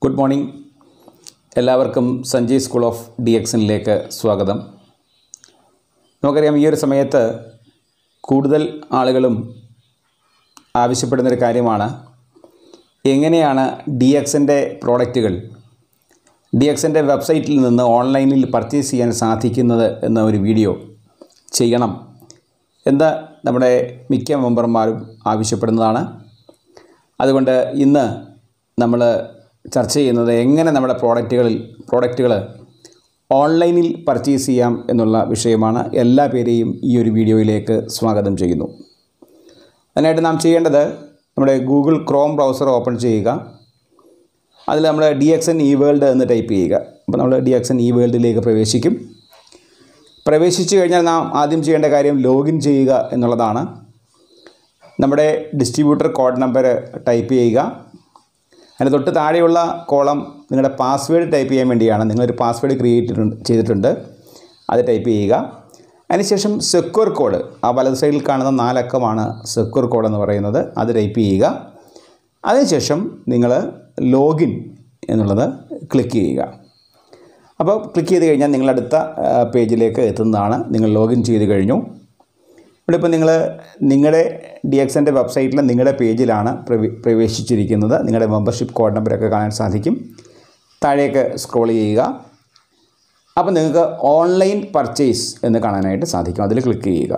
good morning എല്ലാവർക്കും Sanjay school of D എക്സിനിലേക്ക് സ്വാഗതം നമുക്കറിയാം ഈ ഒരു സമയത്ത് കൂടുതൽ ആളുകളും ആവശ്യപ്പെടുന്നൊരു കാര്യമാണ് എങ്ങനെയാണ് ഡി എക്സിൻ്റെ പ്രോഡക്റ്റുകൾ ഡി എക്സിൻ്റെ വെബ്സൈറ്റിൽ നിന്ന് ഓൺലൈനിൽ പർച്ചേസ് ചെയ്യാൻ സാധിക്കുന്നത് എന്ന ഒരു വീഡിയോ ചെയ്യണം എന്ന് നമ്മുടെ മിക്ക മെമ്പർമാരും ആവശ്യപ്പെടുന്നതാണ് അതുകൊണ്ട് ഇന്ന് നമ്മൾ ചർച്ച ചെയ്യുന്നത് എങ്ങനെ നമ്മുടെ പ്രോഡക്റ്റുകളിൽ പ്രോഡക്റ്റുകൾ ഓൺലൈനിൽ പർച്ചേസ് ചെയ്യാം എന്നുള്ള വിഷയമാണ് എല്ലാ പേരെയും ഈ ഒരു വീഡിയോയിലേക്ക് സ്വാഗതം ചെയ്യുന്നു അതിനായിട്ട് നാം ചെയ്യേണ്ടത് നമ്മുടെ ഗൂഗിൾ ക്രോം ബ്രൗസർ ഓപ്പൺ ചെയ്യുക അതിൽ നമ്മൾ D X N E world എന്ന് ടൈപ്പ് ചെയ്യുക അപ്പോൾ നമ്മൾ ഡി എക്സ് എൻ ഇ വേൾഡിലേക്ക് പ്രവേശിക്കും പ്രവേശിച്ചു കഴിഞ്ഞാൽ നാം ആദ്യം ചെയ്യേണ്ട കാര്യം ലോഗിൻ ചെയ്യുക എന്നുള്ളതാണ് നമ്മുടെ ഡിസ്ട്രിബ്യൂട്ടർ കോഡ് നമ്പർ ടൈപ്പ് ചെയ്യുക അതിന് തൊട്ട് താഴെയുള്ള കോളം നിങ്ങളുടെ പാസ്വേഡ് ടൈപ്പ് ചെയ്യാൻ വേണ്ടിയാണ് നിങ്ങളൊരു പാസ്വേഡ് ക്രിയേറ്റ് ചെയ്തിട്ടുണ്ട് അത് ടൈപ്പ് ചെയ്യുക അതിനുശേഷം സെക്യൂർ കോഡ് ആ വലത് സൈഡിൽ കാണുന്ന നാലക്കമാണ് സെക്യൂർ കോഡ് എന്ന് പറയുന്നത് അത് ടൈപ്പ് ചെയ്യുക അതിനുശേഷം നിങ്ങൾ ലോഗിൻ എന്നുള്ളത് ക്ലിക്ക് ചെയ്യുക അപ്പോൾ ക്ലിക്ക് ചെയ്ത് കഴിഞ്ഞാൽ നിങ്ങൾ അടുത്ത ആ, പേജിലേക്ക് എത്തുന്നതാണ് നിങ്ങൾ ലോഗിൻ ചെയ്ത് കഴിഞ്ഞു ഇവിടെ ഇപ്പോൾ നിങ്ങൾ നിങ്ങളുടെ ഡി എക്സിൻ്റെ വെബ്സൈറ്റിൽ നിങ്ങളുടെ പേജിലാണ് പ്രവേ പ്രവേശിച്ചിരിക്കുന്നത് നിങ്ങളുടെ മെമ്പർഷിപ്പ് കോഡ് നമ്പറൊക്കെ കാണാൻ സാധിക്കും താഴേക്ക് സ്ക്രോൾ ചെയ്യുക അപ്പോൾ നിങ്ങൾക്ക് ഓൺലൈൻ പർച്ചേസ് എന്ന് കാണാനായിട്ട് സാധിക്കും അതിൽ ക്ലിക്ക് ചെയ്യുക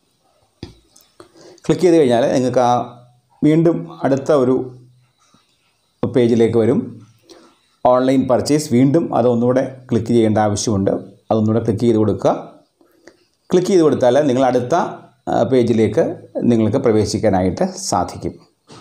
ക്ലിക്ക് ചെയ്ത് കഴിഞ്ഞാൽ നിങ്ങൾക്ക് ആ വീണ്ടും അടുത്ത ഒരു പേജിലേക്ക് വരും ഓൺലൈൻ പർച്ചേസ് വീണ്ടും അതൊന്നുകൂടെ ക്ലിക്ക് ചെയ്യേണ്ട ആവശ്യമുണ്ട് അതൊന്നുകൂടെ ക്ലിക്ക് ചെയ്ത് കൊടുക്കുക ക്ലിക്ക് ചെയ്ത് കൊടുത്താൽ നിങ്ങൾ അടുത്ത ആ, പേജിലേക്ക് നിങ്ങൾക്ക് പ്രവേശിക്കാനായിട്ട് സാധിക്കും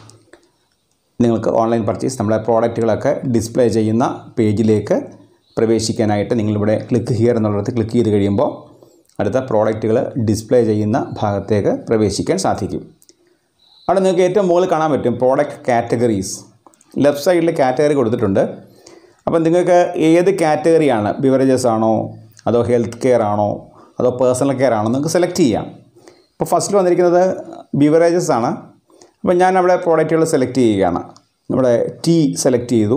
നിങ്ങൾക്ക് ഓൺലൈൻ പർച്ചേസ് നമ്മുടെ പ്രോഡക്റ്റുകളൊക്കെ ഡിസ്പ്ലേ ചെയ്യുന്ന പേജിലേക്ക് പ്രവേശിക്കാനായിട്ട് നിങ്ങളിവിടെ ക്ലിക്ക് ഹിയർ എന്നുള്ളിടത്ത് ക്ലിക്ക് ചെയ്ത് കഴിയുമ്പോൾ അടുത്ത പ്രോഡക്റ്റുകൾ ഡിസ്പ്ലേ ചെയ്യുന്ന ഭാഗത്തേക്ക് പ്രവേശിക്കാൻ സാധിക്കും അവിടെ നിങ്ങൾക്ക് ഏറ്റവും മുകളിൽ കാണാൻ പറ്റും പ്രോഡക്റ്റ് കാറ്റഗറീസ് ലെഫ്റ്റ് സൈഡിൽ കാറ്റഗറി കൊടുത്തിട്ടുണ്ട് അപ്പം നിങ്ങൾക്ക് ഏത് കാറ്റഗറിയാണ് ബിവറേജസ് ആണോ അതോ ഹെൽത്ത് കെയർ ആണോ അതോ പേഴ്സണൽ കെയർ ആണോ നിങ്ങൾക്ക് സെലക്ട് ചെയ്യാം ഇപ്പോൾ ഫസ്റ്റിൽ വന്നിരിക്കുന്നത് ബിവറേജസ് ആണ് അപ്പം ഞാൻ അവിടെ പ്രോഡക്റ്റുകൾ സെലക്ട് ചെയ്യുകയാണ് നമ്മുടെ ടീ സെലക്ട് ചെയ്തു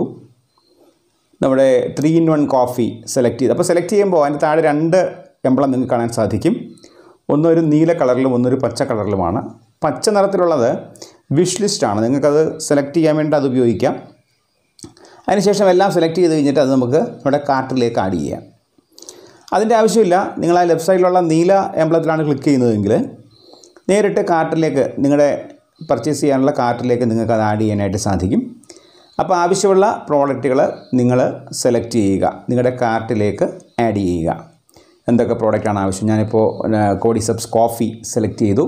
നമ്മുടെ three in one coffee select ചെയ്തു അപ്പോൾ സെലക്ട് ചെയ്യുമ്പോൾ അതിൻ്റെ താഴെ രണ്ട് എംബ്ലം നിങ്ങൾക്ക് കാണാൻ സാധിക്കും ഒന്നൊരു നീല കളറിലും ഒന്നൊരു പച്ച കളറിലുമാണ് പച്ച നിറത്തിലുള്ളത് വിഷ് ലിസ്റ്റാണ് നിങ്ങൾക്കത് സെലക്ട് ചെയ്യാൻ വേണ്ടി അത് ഉപയോഗിക്കാം അതിനുശേഷം എല്ലാം സെലക്ട് ചെയ്ത് കഴിഞ്ഞിട്ട് അത് നമുക്ക് നമ്മുടെ കാർട്ടിലേക്ക് ആഡ് ചെയ്യാം അതിൻ്റെ ആവശ്യമില്ല നിങ്ങൾ ആ ലെഫ്റ്റ് സൈഡിലുള്ള നീല എംബ്ലത്തിലാണ് ക്ലിക്ക് ചെയ്യുന്നതെങ്കിൽ നേരിട്ട് കാർട്ടിലേക്ക് നിങ്ങളുടെ പർച്ചേസ് ചെയ്യാനുള്ള കാർട്ടിലേക്ക് നിങ്ങൾക്ക് അത് ആഡ് ചെയ്യാനായിട്ട് സാധിക്കും അപ്പോൾ ആവശ്യമുള്ള പ്രോഡക്റ്റുകൾ നിങ്ങൾ സെലക്ട് ചെയ്യുക നിങ്ങളുടെ കാർട്ടിലേക്ക് ആഡ് ചെയ്യുക എന്തൊക്കെ പ്രോഡക്റ്റാണ് ആവശ്യം ഞാനിപ്പോൾ കോഡിസബ്സ് കോഫി സെലക്ട് ചെയ്തു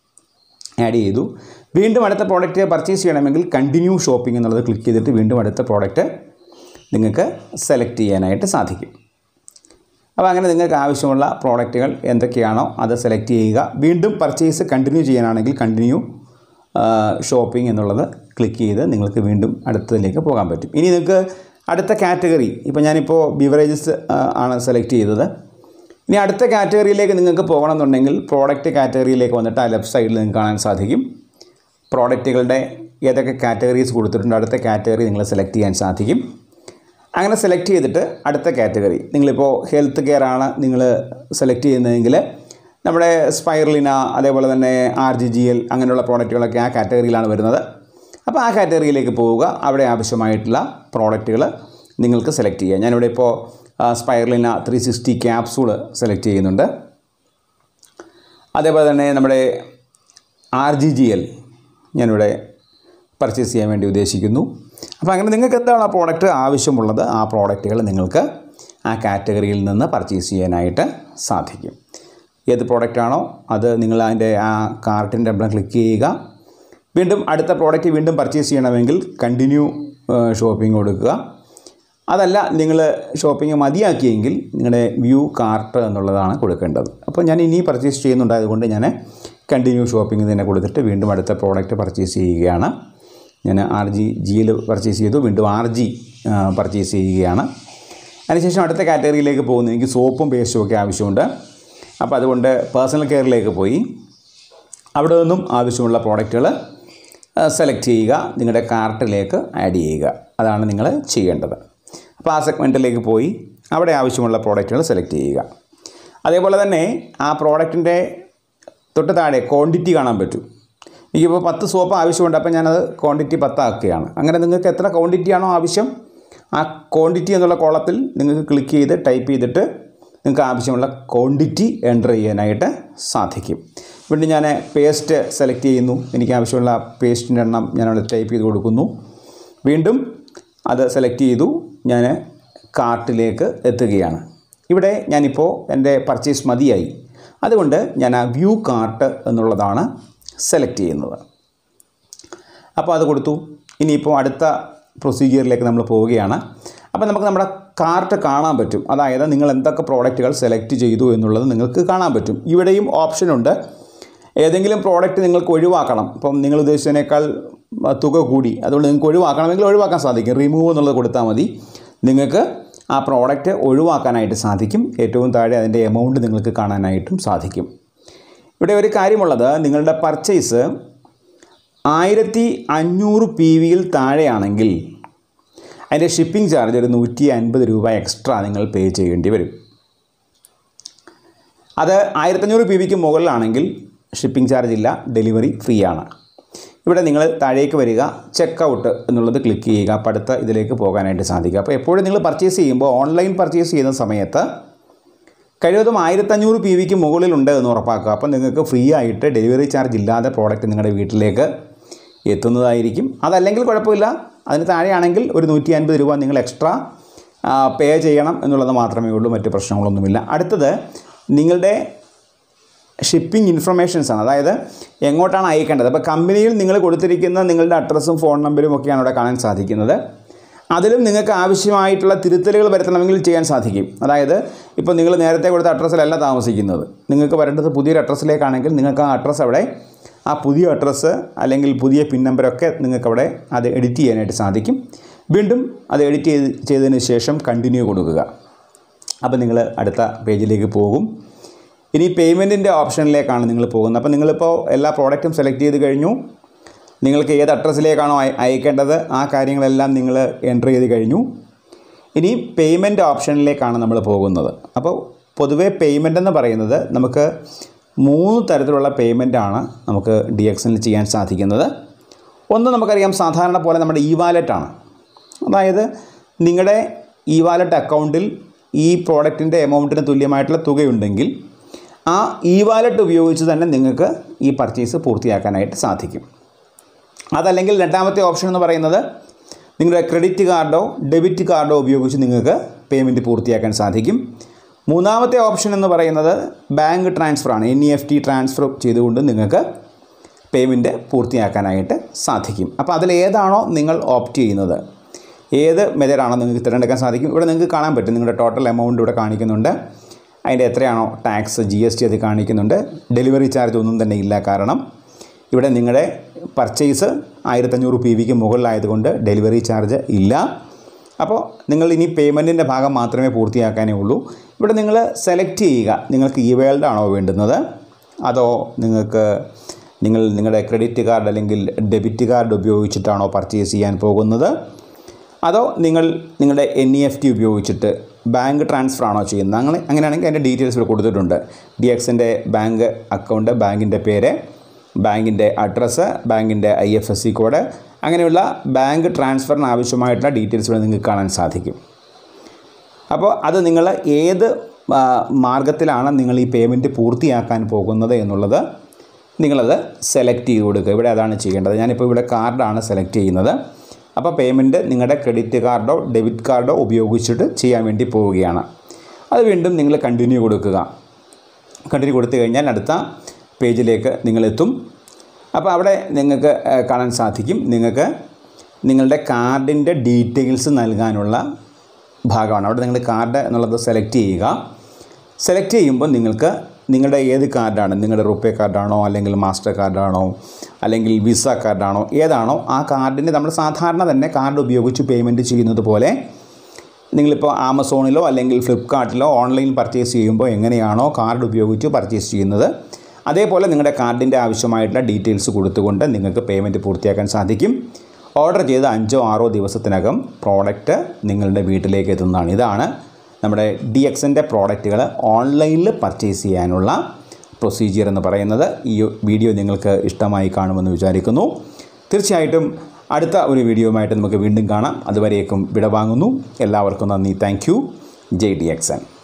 ആഡ് ചെയ്തു വീണ്ടും അടുത്ത പ്രോഡക്റ്റ് പർച്ചേസ് ചെയ്യണമെങ്കിൽ കണ്ടിന്യൂ ഷോപ്പിംഗ് എന്നുള്ളത് ക്ലിക്ക് ചെയ്തിട്ട് വീണ്ടും അടുത്ത പ്രോഡക്റ്റ് നിങ്ങൾക്ക് സെലക്ട് ചെയ്യാനായിട്ട് സാധിക്കും അപ്പോൾ അങ്ങനെ നിങ്ങൾക്ക് ആവശ്യമുള്ള പ്രോഡക്റ്റുകൾ എന്തൊക്കെയാണോ അത് സെലക്ട് ചെയ്യുക വീണ്ടും പർച്ചേസ് കണ്ടിന്യൂ ചെയ്യാനാണെങ്കിൽ കണ്ടിന്യൂ ഷോപ്പിംഗ് എന്നുള്ളത് ക്ലിക്ക് ചെയ്ത് നിങ്ങൾക്ക് വീണ്ടും അടുത്തതിലേക്ക് പോകാൻ പറ്റും ഇനി നിങ്ങൾക്ക് അടുത്ത കാറ്റഗറി ഇപ്പോൾ ഞാനിപ്പോൾ ബിവറേജസ് ആണ് സെലക്ട് ചെയ്തത് ഇനി അടുത്ത കാറ്റഗറിയിലേക്ക് നിങ്ങൾക്ക് പോകണമെന്നുണ്ടെങ്കിൽ പ്രോഡക്റ്റ് കാറ്റഗറിയിലേക്ക് വന്നിട്ട് ആ ലെഫ്റ്റ് സൈഡിൽ നിങ്ങൾക്ക് കാണാൻ സാധിക്കും പ്രോഡക്റ്റുകളുടെ ഏതൊക്കെ കാറ്റഗറീസ് കൊടുത്തിട്ടുണ്ട് അടുത്ത കാറ്റഗറി നിങ്ങൾ സെലക്ട് ചെയ്യാൻ സാധിക്കും അങ്ങനെ സെലക്ട് ചെയ്തിട്ട് അടുത്ത കാറ്റഗറി നിങ്ങളിപ്പോൾ ഹെൽത്ത് കെയർ ആണ് നിങ്ങൾ സെലക്ട് ചെയ്യുന്നതെങ്കിൽ നമ്മുടെ സ്പൈറലിന അതേപോലെ തന്നെ ആർ ജി ജി എൽ അങ്ങനെയുള്ള പ്രോഡക്റ്റുകളൊക്കെ ആ കാറ്റഗറിയിലാണ് വരുന്നത് അപ്പോൾ ആ കാറ്റഗറിയിലേക്ക് പോവുക അവിടെ ആവശ്യമായിട്ടുള്ള പ്രോഡക്റ്റുകൾ നിങ്ങൾക്ക് സെലക്ട് ചെയ്യാം ഞാനിവിടെ ഇപ്പോൾ spirulina three sixty capsule select ചെയ്യുന്നുണ്ട് അതേപോലെ തന്നെ നമ്മുടെ ആർ ജി ജി എൽ ഞാനിവിടെ പർച്ചേസ് ചെയ്യാൻ വേണ്ടി ഉദ്ദേശിക്കുന്നു അപ്പോൾ അങ്ങനെ നിങ്ങൾക്ക് എന്താണ് ആ പ്രോഡക്റ്റ് ആവശ്യമുള്ളത് ആ പ്രോഡക്റ്റുകൾ നിങ്ങൾക്ക് ആ കാറ്റഗറിയിൽ നിന്ന് പർച്ചേസ് ചെയ്യാനായിട്ട് സാധിക്കും ഏത് പ്രോഡക്റ്റാണോ അത് നിങ്ങൾ അതിൻ്റെ ആ കാർട്ടിൻ്റെ എംബ്ലം ക്ലിക്ക് ചെയ്യുക വീണ്ടും അടുത്ത പ്രോഡക്റ്റ് വീണ്ടും പർച്ചേസ് ചെയ്യണമെങ്കിൽ കണ്ടിന്യൂ ഷോപ്പിംഗ് കൊടുക്കുക അതല്ല നിങ്ങൾ ഷോപ്പിംഗ് മതിയാക്കിയെങ്കിൽ നിങ്ങളുടെ വ്യൂ കാർട്ട് എന്നുള്ളതാണ് കൊടുക്കേണ്ടത് അപ്പോൾ ഞാൻ ഇനി പർച്ചേസ് ചെയ്യുന്നുണ്ടായതുകൊണ്ട് ഞാൻ കണ്ടിന്യൂ ഷോപ്പിംഗ് തന്നെ കൊടുത്തിട്ട് വീണ്ടും അടുത്ത പ്രോഡക്റ്റ് പർച്ചേസ് ചെയ്യുകയാണ് ഞാൻ ആർ ജി ജിയിൽ പർച്ചേസ് ചെയ്തു വീണ്ടും ആർ ജി പർച്ചേസ് ചെയ്യുകയാണ് അതിനുശേഷം അടുത്ത കാറ്റഗറിയിലേക്ക് പോകുന്നു എനിക്ക് സോപ്പും പേസ്റ്റും ഒക്കെ ആവശ്യമുണ്ട് അപ്പോൾ അതുകൊണ്ട് പേഴ്സണൽ കെയറിലേക്ക് പോയി അവിടെ നിന്നും ആവശ്യമുള്ള പ്രോഡക്റ്റുകൾ സെലക്ട് ചെയ്യുക നിങ്ങളുടെ കാർട്ടിലേക്ക് ആഡ് ചെയ്യുക അതാണ് നിങ്ങൾ ചെയ്യേണ്ടത് അപ്പോൾ ആ സെഗ്മെൻറ്റിലേക്ക് പോയി അവിടെ ആവശ്യമുള്ള പ്രോഡക്റ്റുകൾ സെലക്ട് ചെയ്യുക അതേപോലെ തന്നെ ആ പ്രോഡക്റ്റിൻ്റെ തൊട്ട് താഴെ ക്വാണ്ടിറ്റി കാണാൻ പറ്റും എനിക്കിപ്പോൾ പത്ത് സോപ്പ് ആവശ്യമുണ്ട് അപ്പോൾ ഞാനത് ക്വാണ്ടിറ്റി പത്താക്കുകയാണ് അങ്ങനെ നിങ്ങൾക്ക് എത്ര ക്വാണ്ടിറ്റി ആണോ ആവശ്യം ആ ക്വാണ്ടിറ്റി എന്നുള്ള കോളത്തിൽ നിങ്ങൾക്ക് ക്ലിക്ക് ചെയ്ത് ടൈപ്പ് ചെയ്തിട്ട് നിങ്ങൾക്ക് ആവശ്യമുള്ള ക്വാണ്ടിറ്റി എൻ്റർ ചെയ്യാനായിട്ട് സാധിക്കും ഇവിടെ ഞാൻ പേസ്റ്റ് സെലക്ട് ചെയ്യുന്നു എനിക്ക് ആവശ്യമുള്ള പേസ്റ്റിൻ്റെ എണ്ണം ഞാനവിടെ ടൈപ്പ് ചെയ്ത് കൊടുക്കുന്നു വീണ്ടും അത് സെലക്ട് ചെയ്തു ഞാൻ കാർട്ടിലേക്ക് എത്തുകയാണ് ഇവിടെ ഞാനിപ്പോൾ എൻ്റെ പർച്ചേസ് മതിയായി അതുകൊണ്ട് ഞാൻ ആ വ്യൂ കാർട്ട് എന്നുള്ളതാണ് സെലക്ട് ചെയ്യുന്നത് അപ്പോൾ അത് കൊടുത്തു ഇനിയിപ്പോൾ അടുത്ത പ്രൊസീജിയറിലേക്ക് നമ്മൾ പോവുകയാണ് അപ്പോൾ നമുക്ക് നമ്മുടെ കാർട്ട് കാണാൻ പറ്റും അതായത് നിങ്ങൾ എന്തൊക്കെ പ്രോഡക്റ്റുകൾ സെലക്ട് ചെയ്തു എന്നുള്ളത് നിങ്ങൾക്ക് കാണാൻ പറ്റും ഇവിടെയും ഓപ്ഷനുണ്ട് ഏതെങ്കിലും പ്രോഡക്റ്റ് നിങ്ങൾക്ക് ഒഴിവാക്കണം ഇപ്പം നിങ്ങൾ ഉദ്ദേശിച്ചതിനേക്കാൾ ആ, തുക കൂടി അതുകൊണ്ട് നിങ്ങൾക്ക് ഒഴിവാക്കണമെങ്കിൽ ഒഴിവാക്കാൻ സാധിക്കും റിമൂവ് എന്നുള്ളത് കൊടുത്താൽ മതി നിങ്ങൾക്ക് ആ പ്രോഡക്റ്റ് ഒഴിവാക്കാനായിട്ട് സാധിക്കും ഏറ്റവും താഴെ അതിൻ്റെ എമൗണ്ട് നിങ്ങൾക്ക് കാണാനായിട്ടും സാധിക്കും ഇവിടെ ഒരു കാര്യമുള്ളത് നിങ്ങളുടെ പർച്ചേസ് ആയിരത്തി അഞ്ഞൂറ് പി വിയിൽ താഴെയാണെങ്കിൽ അതിൻ്റെ ഷിപ്പിംഗ് ചാർജ് ഒരു നൂറ്റി അൻപത് രൂപ എക്സ്ട്രാ നിങ്ങൾ പേ ചെയ്യേണ്ടി വരും അത് ആയിരത്തഞ്ഞൂറ് പി വിക്ക് മുകളിലാണെങ്കിൽ ഷിപ്പിംഗ് ചാർജ് ഇല്ല ഡെലിവറി ഫ്രീ ആണ് ഇവിടെ നിങ്ങൾ താഴേക്ക് വരിക ചെക്ക് ഔട്ട് എന്നുള്ളത് ക്ലിക്ക് ചെയ്യുക അപ്പോൾ അടുത്ത ഇതിലേക്ക് പോകാനായിട്ട് സാധിക്കുക അപ്പോൾ എപ്പോഴും നിങ്ങൾ പർച്ചേസ് ചെയ്യുമ്പോൾ ഓൺലൈൻ പർച്ചേസ് ചെയ്യുന്ന സമയത്ത് കഴിവതും ആയിരത്തഞ്ഞൂറ് പി വിക്ക് മുകളിലുണ്ട് എന്ന് ഉറപ്പാക്കുക അപ്പോൾ നിങ്ങൾക്ക് ഫ്രീ ആയിട്ട് ഡെലിവറി ചാർജ് ഇല്ലാതെ പ്രോഡക്റ്റ് നിങ്ങളുടെ വീട്ടിലേക്ക് എത്തുന്നതായിരിക്കും അതല്ലെങ്കിൽ കുഴപ്പമില്ല അതിന് താഴെയാണെങ്കിൽ ഒരു നൂറ്റി അൻപത് രൂപ നിങ്ങൾ എക്സ്ട്രാ പേ ചെയ്യണം എന്നുള്ളത് മാത്രമേ ഉള്ളൂ മറ്റ് പ്രശ്നങ്ങളൊന്നുമില്ല അടുത്തത് നിങ്ങളുടെ ഷിപ്പിംഗ് ഇൻഫർമേഷൻസ് ആണ് അതായത് എങ്ങോട്ടാണ് അയക്കേണ്ടത് അപ്പോൾ കമ്പനിയിൽ നിങ്ങൾ കൊടുത്തിരിക്കുന്ന നിങ്ങളുടെ അഡ്രസ്സും ഫോൺ നമ്പരും ഒക്കെയാണ് അവിടെ കാണാൻ സാധിക്കുന്നത് അതിലും നിങ്ങൾക്ക് ആവശ്യമായിട്ടുള്ള തിരുത്തലുകൾ വരുത്തണമെങ്കിൽ ചെയ്യാൻ സാധിക്കും അതായത് ഇപ്പോൾ നിങ്ങൾ നേരത്തെ കൊടുത്ത അഡ്രസ്സിലല്ല താമസിക്കുന്നത് നിങ്ങൾക്ക് വരേണ്ടത് പുതിയൊരു അഡ്രസ്സിലേക്കാണെങ്കിൽ നിങ്ങൾക്ക് ആ അഡ്രസ്സ് അവിടെ ആ പുതിയ അഡ്രസ്സ് അല്ലെങ്കിൽ പുതിയ പിൻ നമ്പറൊക്കെ നിങ്ങൾക്ക് അവിടെ അത് എഡിറ്റ് ചെയ്യാനായിട്ട് സാധിക്കും വീണ്ടും അത് എഡിറ്റ് ചെയ്ത് ചെയ്തതിന് ശേഷം കണ്ടിന്യൂ കൊടുക്കുക അപ്പോൾ നിങ്ങൾ അടുത്ത പേജിലേക്ക് പോകും ഇനി പേയ്മെൻറ്റിൻ്റെ ഓപ്ഷനിലേക്കാണ് നിങ്ങൾ പോകുന്നത് അപ്പോൾ നിങ്ങളിപ്പോൾ എല്ലാ പ്രോഡക്റ്റും സെലക്ട് ചെയ്ത് കഴിഞ്ഞു നിങ്ങൾക്ക് ഏത് അഡ്രസ്സിലേക്കാണോ അയ- അയക്കേണ്ടത് ആ കാര്യങ്ങളെല്ലാം നിങ്ങൾ എൻ്റർ ചെയ്ത് കഴിഞ്ഞു ഇനി പേയ്മെൻറ്റ് ഓപ്ഷനിലേക്കാണ് നമ്മൾ പോകുന്നത് അപ്പോൾ പൊതുവേ പേയ്മെൻ്റ് എന്ന് പറയുന്നത് നമുക്ക് മൂന്ന് തരത്തിലുള്ള പേയ്മെൻറ്റാണ് നമുക്ക് ഡി എക്സിൽ ചെയ്യാൻ സാധിക്കുന്നത് ഒന്ന് നമുക്കറിയാം സാധാരണ പോലെ നമ്മുടെ ഇ വാലറ്റാണ് അതായത് നിങ്ങളുടെ ഇ വാലറ്റ് അക്കൗണ്ടിൽ ഈ പ്രോഡക്റ്റിൻ്റെ എമൗണ്ടിന് തുല്യമായിട്ടുള്ള തുകയുണ്ടെങ്കിൽ ആ ഇ വാലറ്റ് ഉപയോഗിച്ച് തന്നെ നിങ്ങൾക്ക് ഈ പർച്ചേസ് പൂർത്തിയാക്കാനായിട്ട് സാധിക്കും അതല്ലെങ്കിൽ രണ്ടാമത്തെ ഓപ്ഷൻ എന്ന് പറയുന്നത് നിങ്ങളുടെ ക്രെഡിറ്റ് കാർഡോ ഡെബിറ്റ് കാർഡോ ഉപയോഗിച്ച് നിങ്ങൾക്ക് പേയ്മെൻറ്റ് പൂർത്തിയാക്കാൻ സാധിക്കും മൂന്നാമത്തെ ഓപ്ഷൻ എന്ന് പറയുന്നത് ബാങ്ക് ട്രാൻസ്ഫറാണ് N E F T transfer ചെയ്തുകൊണ്ട് നിങ്ങൾക്ക് പേയ്മെൻറ്റ് പൂർത്തിയാക്കാനായിട്ട് സാധിക്കും അപ്പോൾ അതിൽ ഏതാണോ നിങ്ങൾ ഓപ്റ്റ് ചെയ്യുന്നത് ഏത് മെത്തേഡാണോ നിങ്ങൾക്ക് തിരഞ്ഞെടുക്കാൻ സാധിക്കും ഇവിടെ നിങ്ങൾക്ക് കാണാൻ പറ്റും നിങ്ങളുടെ ടോട്ടൽ എമൗണ്ട് ഇവിടെ കാണിക്കുന്നുണ്ട് അതിൻ്റെ എത്രയാണോ ടാക്സ് ജി എസ് ടി അത് കാണിക്കുന്നുണ്ട് ഡെലിവറി ചാർജ് ഒന്നും തന്നെ ഇല്ല കാരണം ഇവിടെ നിങ്ങളുടെ പർച്ചേസ് ആയിരത്തഞ്ഞൂറ് പി വിക്ക് മുകളിലായതുകൊണ്ട് ഡെലിവറി ചാർജ് ഇല്ല അപ്പോൾ നിങ്ങൾ ഇനി പേയ്മെൻറ്റിൻ്റെ ഭാഗം മാത്രമേ പൂർത്തിയാക്കാനേ ഉള്ളൂ ഇവിടെ നിങ്ങൾ സെലക്ട് ചെയ്യുക നിങ്ങൾക്ക് ഇ വേൾഡ് ആണോ വേണ്ടുന്നത് അതോ നിങ്ങൾക്ക് നിങ്ങൾ നിങ്ങളുടെ ക്രെഡിറ്റ് കാർഡ് അല്ലെങ്കിൽ ഡെബിറ്റ് കാർഡ് ഉപയോഗിച്ചിട്ടാണോ പർച്ചേസ് ചെയ്യാൻ പോകുന്നത് അതോ നിങ്ങൾ നിങ്ങളുടെ എൻ ഇ എഫ് ടി ഉപയോഗിച്ചിട്ട് ബാങ്ക് ട്രാൻസ്ഫർ ആണോ ചെയ്യുന്നത് അങ്ങനെ അങ്ങനെയാണെങ്കിൽ അതിൻ്റെ ഡീറ്റെയിൽസ് ഇവിടെ കൊടുത്തിട്ടുണ്ട് ഡി എക്സിൻ്റെ ബാങ്ക് അക്കൗണ്ട് ബാങ്കിൻ്റെ പേര് ബാങ്കിൻ്റെ അഡ്രസ്സ് ബാങ്കിൻ്റെ I F S C code അങ്ങനെയുള്ള ബാങ്ക് ട്രാൻസ്ഫറിന് ആവശ്യമായിട്ടുള്ള ഡീറ്റെയിൽസ് ഇവിടെ നിങ്ങൾക്ക് കാണാൻ സാധിക്കും അപ്പോൾ അത് നിങ്ങൾ ഏത് ആ, മാർഗത്തിലാണ് നിങ്ങൾ ഈ പേയ്മെൻറ്റ് പൂർത്തിയാക്കാൻ പോകുന്നത് എന്നുള്ളത് നിങ്ങളത് സെലക്ട് ചെയ്ത് കൊടുക്കുക ഇവിടെ അതാണ് ചെയ്യേണ്ടത് ഞാനിപ്പോൾ ഇവിടെ കാർഡാണ് സെലക്ട് ചെയ്യുന്നത് അപ്പോൾ പേയ്മെൻറ്റ് നിങ്ങളുടെ ക്രെഡിറ്റ് കാർഡോ ഡെബിറ്റ് കാർഡോ ഉപയോഗിച്ചിട്ട് ചെയ്യാൻ വേണ്ടി പോവുകയാണ് അത് വീണ്ടും നിങ്ങൾ കണ്ടിന്യൂ കൊടുക്കുക കണ്ടിന്യൂ കൊടുത്തു കഴിഞ്ഞാൽ അടുത്ത പേജിലേക്ക് നിങ്ങളെത്തും അപ്പോൾ അവിടെ നിങ്ങൾക്ക് ആ, കാണാൻ സാധിക്കും നിങ്ങൾക്ക് നിങ്ങളുടെ കാർഡിൻ്റെ ഡീറ്റെയിൽസ് നൽകാനുള്ള ഭാഗമാണ് അവിടെ നിങ്ങൾ കാർഡ് എന്നുള്ളത് സെലക്ട് ചെയ്യുക സെലക്ട് ചെയ്യുമ്പോൾ നിങ്ങൾക്ക് നിങ്ങളുടെ ഏത് കാർഡാണ് നിങ്ങളുടെ റുപ്പേ കാർഡാണോ അല്ലെങ്കിൽ മാസ്റ്റർ കാർഡാണോ അല്ലെങ്കിൽ വിസ കാർഡാണോ ഏതാണോ ആ കാർഡിന് നമ്മൾ സാധാരണ തന്നെ കാർഡ് ഉപയോഗിച്ച് പേയ്മെൻറ്റ് ചെയ്യുന്നത് പോലെ നിങ്ങളിപ്പോൾ ആമസോണിലോ അല്ലെങ്കിൽ ഫ്ലിപ്കാർട്ടിലോ ഓൺലൈൻ പർച്ചേസ് ചെയ്യുമ്പോൾ എങ്ങനെയാണോ കാർഡ് ഉപയോഗിച്ച് പർച്ചേസ് ചെയ്യുന്നത് അതേപോലെ നിങ്ങളുടെ കാർഡിൻ്റെ ആവശ്യമായിട്ടുള്ള ഡീറ്റെയിൽസ് കൊടുത്തുകൊണ്ട് നിങ്ങൾക്ക് പേയ്മെൻറ്റ് പൂർത്തിയാക്കാൻ സാധിക്കും ഓർഡർ ചെയ്ത് അഞ്ചോ ആറോ ദിവസത്തിനകം പ്രോഡക്റ്റ് നിങ്ങളുടെ വീട്ടിലേക്ക് എത്തുന്നതാണ് ഇതാണ് നമ്മുടെ ഡി എക്സിൻ്റെ പ്രോഡക്റ്റുകൾ ഓൺലൈനിൽ പർച്ചേസ് ചെയ്യാനുള്ള പ്രൊസീജിയർ എന്ന് പറയുന്നത് ഈ വീഡിയോ നിങ്ങൾക്ക് ഇഷ്ടമായി കാണുമെന്ന് വിചാരിക്കുന്നു തീർച്ചയായിട്ടും അടുത്ത ഒരു വീഡിയോയുമായിട്ട് നമുക്ക് വീണ്ടും കാണാം അതുവരേക്കും വിടവാങ്ങുന്നു എല്ലാവർക്കും നന്ദി thank you Jai D X N